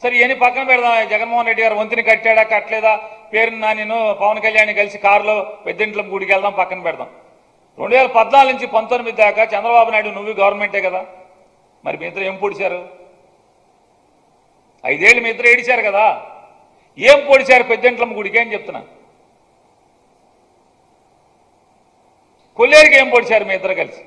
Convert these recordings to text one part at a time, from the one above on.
సరే ఇవన్నీ పక్కన పెడదాం జగన్మోహన్ రెడ్డి గారు వంతిని కట్టాడా కట్టలేదా పేరు నేను పవన్ కళ్యాణ్ కలిసి కారులో పెద్దింట్ల గుడికి వెళ్దాం పక్కన పెడదాం రెండు వేల పద్నాలుగు నుంచి పంతొమ్మిది దాకా చంద్రబాబు నాయుడు నువ్వు గవర్నమెంటే కదా మరి మీ ఇద్దరు ఏం పొడిచారు ఐదేళ్ళు మీ ఇద్దరు ఏడిచారు కదా ఏం పొడిచారు పెద్దింట్లమ్మ గుడికి అని చెప్తున్నా కొల్లేరుకి ఏం పొడిచారు మీ ఇద్దరు కలిసి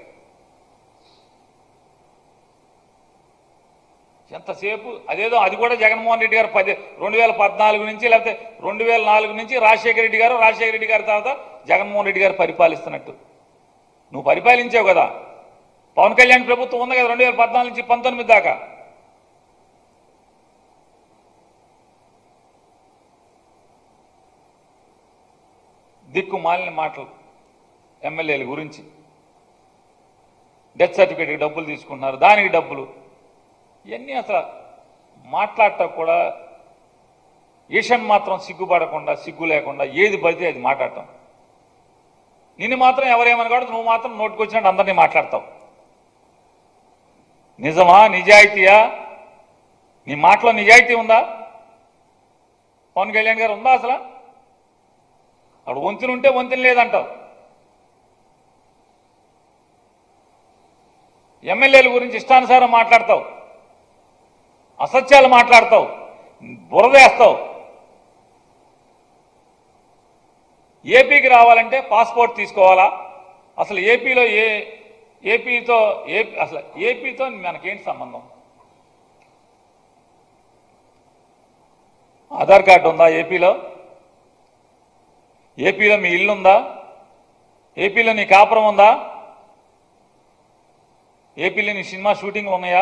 ఎంతసేపు అదేదో అది కూడా జగన్మోహన్ రెడ్డి గారు పది రెండు వేల పద్నాలుగు నుంచి లేకపోతే రెండు వేల నాలుగు నుంచి రాజశేఖర రెడ్డి గారు రాజశేఖర రెడ్డి గారి తర్వాత జగన్మోహన్ రెడ్డి గారు పరిపాలిస్తున్నట్టు నువ్వు పరిపాలించావు కదా పవన్ కళ్యాణ్ ప్రభుత్వం ఉంది కదా రెండు వేల పద్నాలుగు నుంచి పంతొమ్మిది దాకా దిక్కు మాలిన మాటలు ఎమ్మెల్యేల గురించి డెత్ సర్టిఫికేట్కి డబ్బులు తీసుకుంటున్నారు దానికి డబ్బులు ఇవన్నీ అసలు మాట్లాడటం కూడా ఈషన్ మాత్రం సిగ్గుపడకుండా సిగ్గు లేకుండా ఏది పడితే అది మాట్లాడటం నిన్ను మాత్రం ఎవరేమని కూడా నువ్వు మాత్రం నోటుకొచ్చినట్టు అందరినీ మాట్లాడతావు నిజమా నిజాయితీయా నీ మాటలో నిజాయితీ ఉందా పవన్ కళ్యాణ్ గారు ఉందా అసలు అక్కడ వంతులు ఉంటే వంతులు లేదంటావు ఎమ్మెల్యేల గురించి ఇష్టానుసారం మాట్లాడతావు అసత్యాలు మాట్లాడతావు బురదేస్తావు ఏపీకి రావాలంటే పాస్పోర్ట్ తీసుకోవాలా అసలు ఏపీలో ఏ ఏపీతో ఏపీ అసలు ఏపీతో మనకేంటి సంబంధం ఆధార్ కార్డు ఉందా ఏపీలో ఏపీలో మీ ఇల్లు ఉందా ఏపీలో నీ కాపురం ఉందా ఏపీలో నీ సినిమా షూటింగ్లు ఉన్నాయా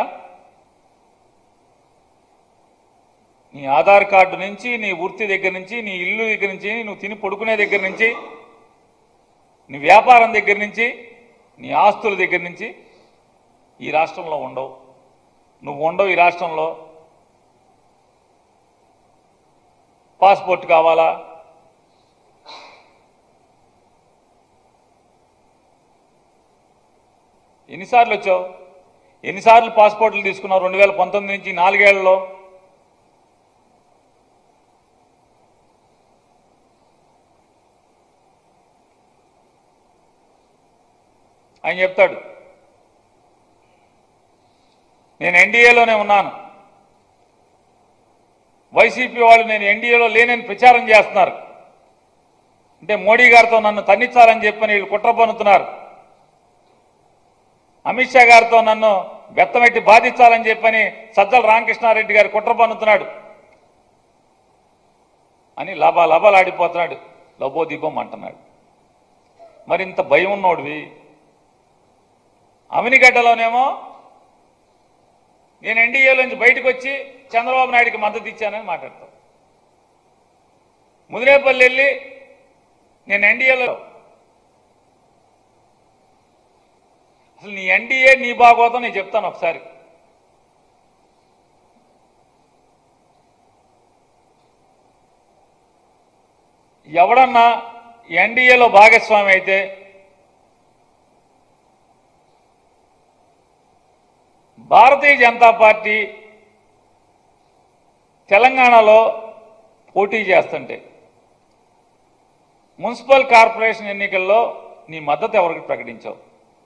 నీ ఆధార్ కార్డు నుంచి నీ వృత్తి దగ్గర నుంచి నీ ఇల్లు దగ్గర నుంచి నువ్వు తిని పడుకునే దగ్గర నుంచి నీ వ్యాపారం దగ్గర నుంచి నీ ఆస్తుల దగ్గర నుంచి ఈ రాష్ట్రంలో ఉండవు నువ్వు ఉండవు ఈ రాష్ట్రంలో పాస్పోర్ట్ కావాలా ఎన్నిసార్లు వచ్చావు ఎన్నిసార్లు పాస్పోర్ట్లు తీసుకున్నావు రెండు వేల పంతొమ్మిది నుంచి నాలుగేళ్లలో ఆయన చెప్తాడు నేను ఎన్డీఏలోనే ఉన్నాను వైసీపీ వాళ్ళు నేను ఎన్డీఏలో లేనని ప్రచారం చేస్తున్నారు అంటే మోడీ గారితో నన్ను తన్నించాలని చెప్పని వీళ్ళు కుట్ర పన్నుతున్నారు అమిత్ షా గారితో నన్ను బెత్తమెట్టి బాధించాలని చెప్పని సజ్జల రామకృష్ణారెడ్డి గారు కుట్ర పన్నుతున్నాడు అని లబా లబాలాడిపోతున్నాడు లబో దీపం అంటున్నాడు మరి ఇంత భయం ఉన్నోడివి అవినిగడ్డలోనేమో నేను ఎన్డీఏలో నుంచి బయటకు వచ్చి చంద్రబాబు నాయుడికి మద్దతు ఇచ్చానని మాట్లాడతావు ముదినేపల్లి వెళ్ళి నేను ఎన్డీఏలో అసలు నీ ఎన్డీఏ నీ బాగోతం నేను చెప్తాను ఒకసారి ఎవడన్నా ఎన్డీఏలో భాగస్వామి అయితే భారతీయ జనతా పార్టీ తెలంగాణలో పోటీ చేస్తుంటే మున్సిపల్ కార్పొరేషన్ ఎన్నికల్లో నీ మద్దతు ఎవరికి ప్రకటించావు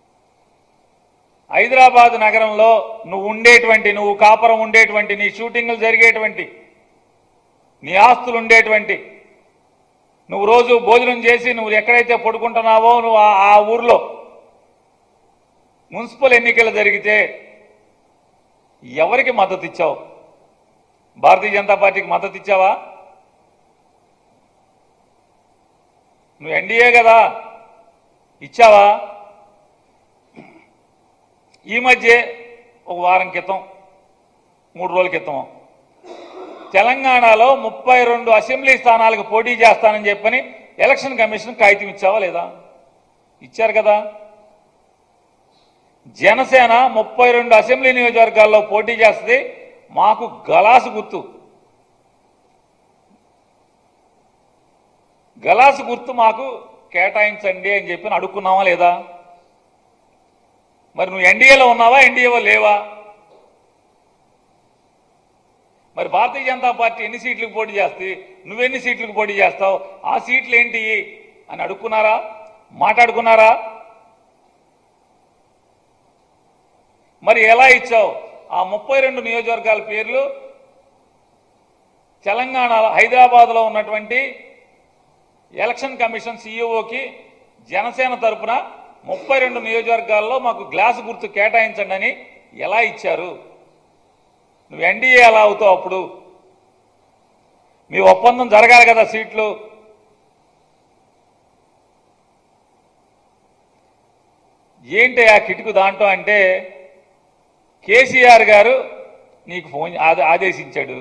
హైదరాబాద్ నగరంలో నువ్వు ఉండేటువంటి నువ్వు కాపురం ఉండేటువంటి నీ షూటింగ్లు జరిగేటువంటి నీ ఆస్తులు ఉండేటువంటి నువ్వు రోజు భోజనం చేసి నువ్వు ఎక్కడైతే పడుకుంటున్నావో నువ్వు ఆ- ఆ ఊర్లో మున్సిపల్ ఎన్నికలు జరిగితే ఎవరికి మద్దతు ఇచ్చావు భారతీయ జనతా పార్టీకి మద్దతు ఇచ్చావా నువ్వు ఎన్డీఏ కదా ఇచ్చావా ఈ మధ్య ఒక వారం క్రితం మూడు రోజుల క్రితం తెలంగాణలో ముప్పై రెండు అసెంబ్లీ స్థానాలకు పోటీ చేస్తానని చెప్పని ఎలక్షన్ కమిషన్ కాగితం ఇచ్చావా లేదా ఇచ్చారు కదా జనసేన ముప్పై రెండు అసెంబ్లీ నియోజకవర్గాల్లో పోటీ చేస్తుంది మాకు గలాసు గుర్తు గలాసు గుర్తు మాకు కేటాయించండి అని చెప్పి అడుక్కున్నావా లేదా మరి నువ్వు ఎన్డీఏలో ఉన్నావా ఎన్డీఏలో లేవా మరి భారతీయ జనతా పార్టీ ఎన్ని సీట్లకు పోటీ చేస్తే నువ్వెన్ని సీట్లకు పోటీ చేస్తావు ఆ సీట్లు ఏంటి అని అడుక్కున్నారా మాట్లాడుకున్నారా మరి ఎలా ఇచ్చావు ఆ ముప్పై రెండు నియోజకవర్గాల పేర్లు తెలంగాణలో హైదరాబాద్లో ఉన్నటువంటి ఎలక్షన్ కమిషన్ సీఈఓకి జనసేన తరపున ముప్పై రెండు నియోజకవర్గాల్లో మాకు గ్లాసు గుర్తు కేటాయించండి అని ఎలా ఇచ్చారు నువ్వు ఎన్డీఏ ఎలా అవుతావు అప్పుడు మీ ఒప్పందం జరగాలి కదా సీట్లు ఏంటి ఆ కిటుకు దాంట్లో అంటే కేసీఆర్ గారు నీకు ఫోన్ ఆద- ఆదేశించాడు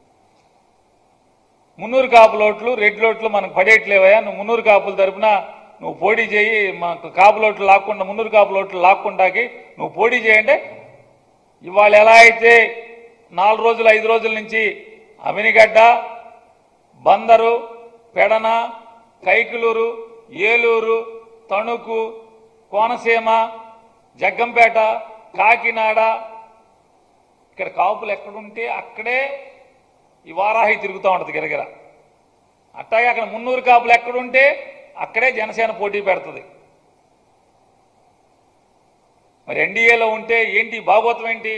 మున్నూరు కాపు లోట్లు రెడ్ లోట్లు మనకు పడేయట్లేవయా నువ్వు మున్నూరు కాపుల తరపున నువ్వు పోటీ చేయి మనకు కాపు లోట్లు లాక్కుండా మున్నూరు కాపు లోట్లు లాక్కుండాకి నువ్వు పోటీ చేయంటే ఇవాళ ఎలా అయితే నాలుగు రోజులు ఐదు రోజుల నుంచి అవినిగడ్డ బందరు పెడన కైకులూరు ఏలూరు తణుకు కోనసీమ జగ్గంపేట కాకినాడ ఇక్కడ కాపులు ఎక్కడుంటే అక్కడే ఈ వారాహి తిరుగుతూ ఉంటుంది గిరగిర అట్టాగే అక్కడ మున్నూరు కాపులు ఎక్కడుంటే అక్కడే జనసేన పోటీ పెడుతుంది మరి ఎన్డీఏలో ఉంటే ఏంటి భాగవతం ఏంటి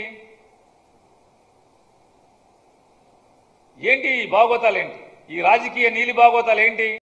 ఏంటి ఈ భాగవతాలు ఏంటి ఈ రాజకీయ నీలి భాగవతాలు ఏంటి